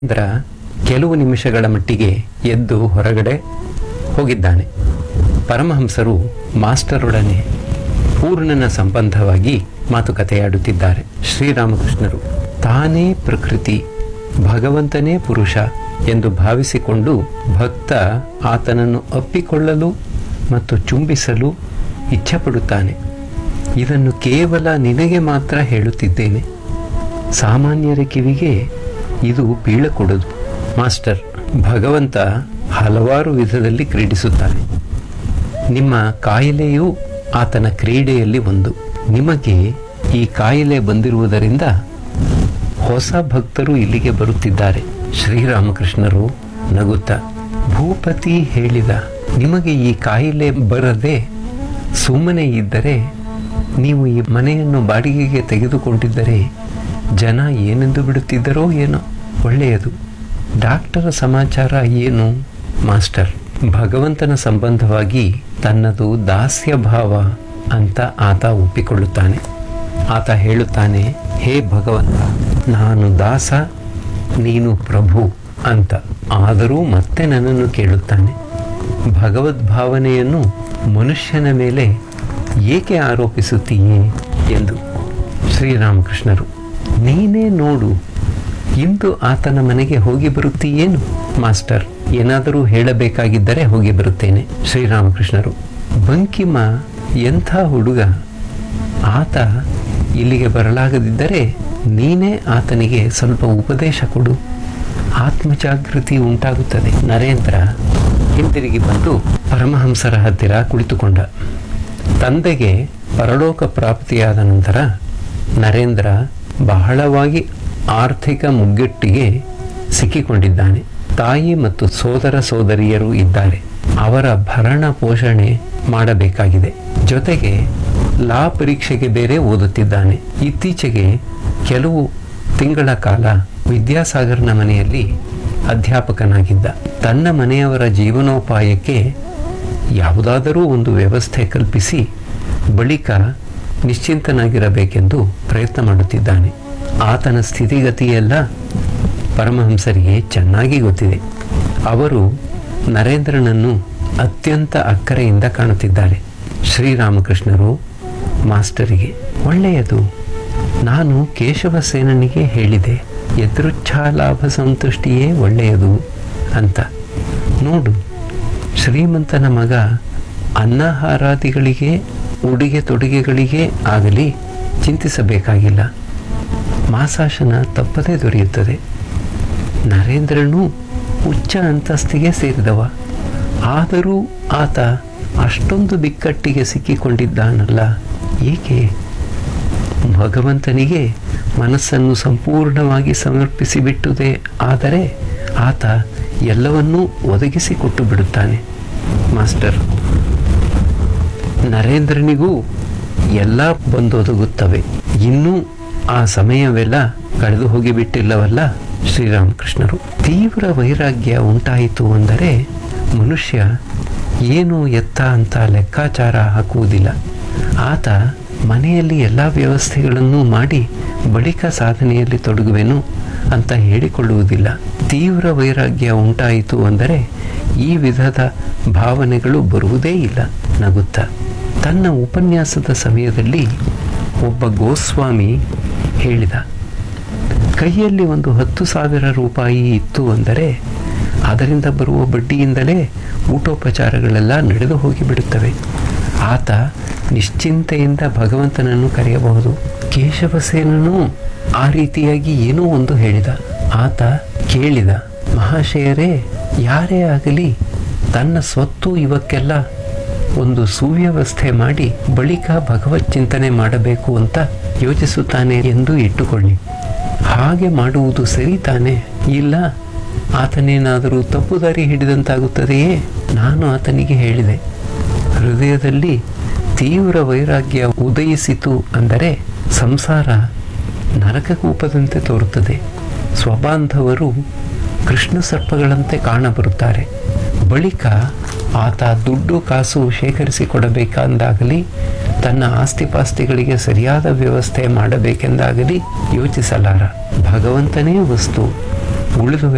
ನಂತರ ಕೆಲವು ನಿಮಿಷಗಳ ಮಟ್ಟಿಗೆ ಎದ್ದು ಹೊರಗಡೆ ಹೋಗಿದ್ದಾನೆ ಪರಮಹಂಸರು ಮಾಸ್ಟರೊಡನೆ ಪೂರ್ಣನ ಸಂಬಂಧವಾಗಿ ಮಾತುಕತೆಯಾಡುತ್ತಿದ್ದಾರೆ ಶ್ರೀರಾಮಕೃಷ್ಣರು ತಾನೇ ಪ್ರಕೃತಿ ಭಗವಂತನೇ ಪುರುಷ ಎಂದು ಭಾವಿಸಿಕೊಂಡು ಭಕ್ತ ಆತನನ್ನು ಅಪ್ಪಿಕೊಳ್ಳಲು ಮತ್ತು ಚುಂಬಿಸಲು ಇಚ್ಛಪಡುತ್ತಾನೆ ಇದನ್ನು ಕೇವಲ ನಿನಗೆ ಮಾತ್ರ ಹೇಳುತ್ತಿದ್ದೇನೆ ಸಾಮಾನ್ಯರ ಕಿವಿಗೆ ಇದು ಬೀಳಕೊಡದು ಮಾಸ್ಟರ್ ಭಗವಂತ ಹಲವಾರು ವಿಧದಲ್ಲಿ ಕ್ರೀಡಿಸುತ್ತಾನೆ ನಿಮ್ಮ ಕಾಯಿಲೆಯೂ ಆತನ ಕ್ರೀಡೆಯಲ್ಲಿ ಒಂದು ನಿಮಗೆ ಈ ಕಾಯಿಲೆ ಬಂದಿರುವುದರಿಂದ ಹೊಸ ಭಕ್ತರು ಇಲ್ಲಿಗೆ ಬರುತ್ತಿದ್ದಾರೆ ಶ್ರೀರಾಮಕೃಷ್ಣರು ನಗುತ್ತಾ ಭೂಪತಿ ಹೇಳಿದ ನಿಮಗೆ ಈ ಕಾಯಿಲೆ ಬರದೆ ಸುಮ್ಮನೆ ಇದ್ದರೆ ನೀವು ಈ ಮನೆಯನ್ನು ಬಾಡಿಗೆಗೆ ತೆಗೆದುಕೊಂಡಿದ್ದರೆ ಜನ ಏನೆಂದು ಬಿಡುತ್ತಿದ್ದರೋ ಏನೋ ಒಳ್ಳೆಯದು ಡಾಕ್ಟರ ಸಮಾಚಾರ ಏನು ಮಾಸ್ಟರ್ ಭಗವಂತನ ಸಂಬಂಧವಾಗಿ ತನ್ನದು ದಾಸ್ಯ ಭಾವ ಅಂತ ಆತ ಒಪ್ಪಿಕೊಳ್ಳುತ್ತಾನೆ ಆತ ಹೇಳುತ್ತಾನೆ ಹೇ ಭಗವಂತ ನಾನು ದಾಸ ನೀನು ಪ್ರಭು ಅಂತ ಆದರೂ ಮತ್ತೆ ನನ್ನನ್ನು ಕೇಳುತ್ತಾನೆ ಭಗವದ್ಭಾವನೆಯನ್ನು ಮನುಷ್ಯನ ಮೇಲೆ ಏಕೆ ಆರೋಪಿಸುತ್ತೀಯೇ ಎಂದು ಶ್ರೀರಾಮಕೃಷ್ಣರು ನೀನೇ ನೋಡು ಇಂದು ಆತನ ಮನೆಗೆ ಹೋಗಿ ಬರುತ್ತೀಯೇನು ಮಾಸ್ಟರ್ ಏನಾದರೂ ಹೇಳಬೇಕಾಗಿದ್ದರೆ ಹೋಗಿ ಬರುತ್ತೇನೆ ಶ್ರೀರಾಮಕೃಷ್ಣರು ಬಂಕಿಮ ಎಂಥ ಹುಡುಗ ಆತ ಇಲ್ಲಿಗೆ ಬರಲಾಗದಿದ್ದರೆ ನೀನೇ ಆತನಿಗೆ ಸ್ವಲ್ಪ ಉಪದೇಶ ಕೊಡು ಆತ್ಮಜಾಗೃತಿ ಉಂಟಾಗುತ್ತದೆ ನರೇಂದ್ರ ಹಿಂದಿರುಗಿ ಬಂದು ಪರಮಹಂಸರ ಹತ್ತಿರ ಕುಳಿತುಕೊಂಡ ತಂದೆಗೆ ಪರಲೋಕ ಪ್ರಾಪ್ತಿಯಾದ ನಂತರ ನರೇಂದ್ರ ಬಹಳವಾಗಿ ಆರ್ಥಿಕ ಮುಗ್ಗಟ್ಟಿಗೆ ಸಿಕ್ಕಿಕೊಂಡಿದ್ದಾನೆ ತಾಯಿ ಮತ್ತು ಸೋದರ ಸೋದರಿಯರು ಇದ್ದಾರೆ ಅವರ ಭರಣ ಪೋಷಣೆ ಮಾಡಬೇಕಾಗಿದೆ ಜೊತೆಗೆ ಲಾ ಪರೀಕ್ಷೆಗೆ ಬೇರೆ ಓದುತ್ತಿದ್ದಾನೆ ಇತ್ತೀಚೆಗೆ ಕೆಲವು ತಿಂಗಳ ಕಾಲ ವಿದ್ಯಾಸಾಗರ್ನ ಮನೆಯಲ್ಲಿ ಅಧ್ಯಾಪಕನಾಗಿದ್ದ ತನ್ನ ಮನೆಯವರ ಜೀವನೋಪಾಯಕ್ಕೆ ಯಾವುದಾದರೂ ಒಂದು ವ್ಯವಸ್ಥೆ ಕಲ್ಪಿಸಿ ಬಳಿಕ ನಿಶ್ಚಿಂತನಾಗಿರಬೇಕೆಂದು ಪ್ರಯತ್ನ ಮಾಡುತ್ತಿದ್ದಾನೆ ಆತನ ಸ್ಥಿತಿಗತಿಯೆಲ್ಲ ಪರಮಹಂಸರಿಗೆ ಚೆನ್ನಾಗಿ ಗೊತ್ತಿದೆ ಅವರು ನರೇಂದ್ರನನ್ನು ಅತ್ಯಂತ ಅಕ್ಕರೆಯಿಂದ ಕಾಣುತ್ತಿದ್ದಾರೆ ಶ್ರೀರಾಮಕೃಷ್ಣರು ಮಾಸ್ಟರಿಗೆ ಒಳ್ಳೆಯದು ನಾನು ಕೇಶವಸೇನನಿಗೆ ಹೇಳಿದೆ ಎದುರುಚ್ಛಾಲಾಭ ಸಂತುಷ್ಟಿಯೇ ಒಳ್ಳೆಯದು ಅಂತ ನೋಡು ಶ್ರೀಮಂತನ ಮಗ ಅನ್ನಹಾರಾದಿಗಳಿಗೆ ಉಡುಗೆ ತೊಡುಗೆಗಳಿಗೆ ಆಗಲಿ ಚಿಂತಿಸಬೇಕಾಗಿಲ್ಲ ಮಾಸಾಶನ ತಪ್ಪದೇ ದೊರೆಯುತ್ತದೆ ನರೇಂದ್ರನು ಉಚ್ಚ ಅಂತಸ್ತಿಗೆ ಸೇರಿದವ ಆದರೂ ಆತ ಅಷ್ಟೊಂದು ಬಿಕ್ಕಟ್ಟಿಗೆ ಸಿಕ್ಕಿಕೊಂಡಿದ್ದಾನಲ್ಲ ಏಕೆ ಭಗವಂತನಿಗೆ ಮನಸ್ಸನ್ನು ಸಂಪೂರ್ಣವಾಗಿ ಸಮರ್ಪಿಸಿಬಿಟ್ಟುದೇ ಆದರೆ ಆತ ಎಲ್ಲವನ್ನೂ ಒದಗಿಸಿಕೊಟ್ಟು ಬಿಡುತ್ತಾನೆ ಮಾಸ್ಟರ್ ನರೇಂದ್ರನಿಗೂ ಎಲ್ಲ ಬಂದೊದಗುತ್ತವೆ ಇನ್ನೂ ಆ ಸಮಯವೆಲ್ಲ ಕಳೆದು ಹೋಗಿಬಿಟ್ಟಿಲ್ಲವಲ್ಲ ಶ್ರೀರಾಮಕೃಷ್ಣರು ತೀವ್ರ ವೈರಾಗ್ಯ ಉಂಟಾಯಿತು ಅಂದರೆ ಮನುಷ್ಯ ಏನು ಎತ್ತ ಅಂತ ಲೆಕ್ಕಾಚಾರ ಹಾಕುವುದಿಲ್ಲ ಆತ ಮನೆಯಲ್ಲಿ ಎಲ್ಲ ವ್ಯವಸ್ಥೆಗಳನ್ನು ಮಾಡಿ ಬಳಿಕ ಸಾಧನೆಯಲ್ಲಿ ತೊಡಗುವೆನು ಅಂತ ಹೇಳಿಕೊಳ್ಳುವುದಿಲ್ಲ ತೀವ್ರ ವೈರಾಗ್ಯ ಉಂಟಾಯಿತು ಅಂದರೆ ಈ ವಿಧದ ಭಾವನೆಗಳು ಬರುವುದೇ ಇಲ್ಲ ನಗುತ್ತಾ ತನ್ನ ಉಪನ್ಯಾಸದ ಸಮಯದಲ್ಲಿ ಒಬ್ಬ ಗೋಸ್ವಾಮಿ ಹೇಳಿದ ಕೈಯಲ್ಲಿ ಒಂದು ಹತ್ತು ಸಾವಿರ ರೂಪಾಯಿ ಇತ್ತು ಅಂದರೆ ಅದರಿಂದ ಬರುವ ಬಡ್ಡಿಯಿಂದಲೇ ಊಟೋಪಚಾರಗಳೆಲ್ಲ ನಡೆದು ಹೋಗಿಬಿಡುತ್ತವೆ ಆತ ನಿಶ್ಚಿಂತೆಯಿಂದ ಭಗವಂತನನ್ನು ಕರೆಯಬಹುದು ಕೇಶವಸೇನನು ಆ ರೀತಿಯಾಗಿ ಏನೋ ಒಂದು ಹೇಳಿದ ಆತ ಕೇಳಿದ ಮಹಾಶಯರೇ ಯಾರೇ ಆಗಲಿ ತನ್ನ ಸ್ವತ್ತು ಇವಕ್ಕೆಲ್ಲ ಒಂದು ಸುವ್ಯವಸ್ಥೆ ಮಾಡಿ ಬಳಿಕ ಭಗವತ್ ಚಿಂತನೆ ಮಾಡಬೇಕು ಅಂತ ಯೋಚಿಸುತ್ತಾನೆ ಎಂದು ಇಟ್ಟುಕೊಳ್ಳಿ ಹಾಗೆ ಮಾಡುವುದು ಸರಿ ತಾನೆ ಇಲ್ಲ ಆತನೇನಾದರೂ ತಪ್ಪು ದಾರಿ ಹಿಡಿದಂತಾಗುತ್ತದೆಯೇ ನಾನು ಆತನಿಗೆ ಹೇಳಿದೆ ಹೃದಯದಲ್ಲಿ ತೀವ್ರ ವೈರಾಗ್ಯ ಉದಯಿಸಿತು ಅಂದರೆ ಸಂಸಾರ ನರಕಕೂಪದಂತೆ ತೋರುತ್ತದೆ ಸ್ವಬಾಂಧವರು ಕೃಷ್ಣ ಸರ್ಪಗಳಂತೆ ಕಾಣಬರುತ್ತಾರೆ ಬಳಿಕ ಆತ ದುಡ್ಡು ಕಾಸು ಶೇಖರಿಸಿಕೊಡಬೇಕೆಂದಾಗಲಿ ತನ್ನ ಆಸ್ತಿಪಾಸ್ತಿಗಳಿಗೆ ಸರಿಯಾದ ವ್ಯವಸ್ಥೆ ಮಾಡಬೇಕೆಂದಾಗಲಿ ಯೋಚಿಸಲಾರ ಭಗವಂತನೇ ವಸ್ತು ಉಳಿದ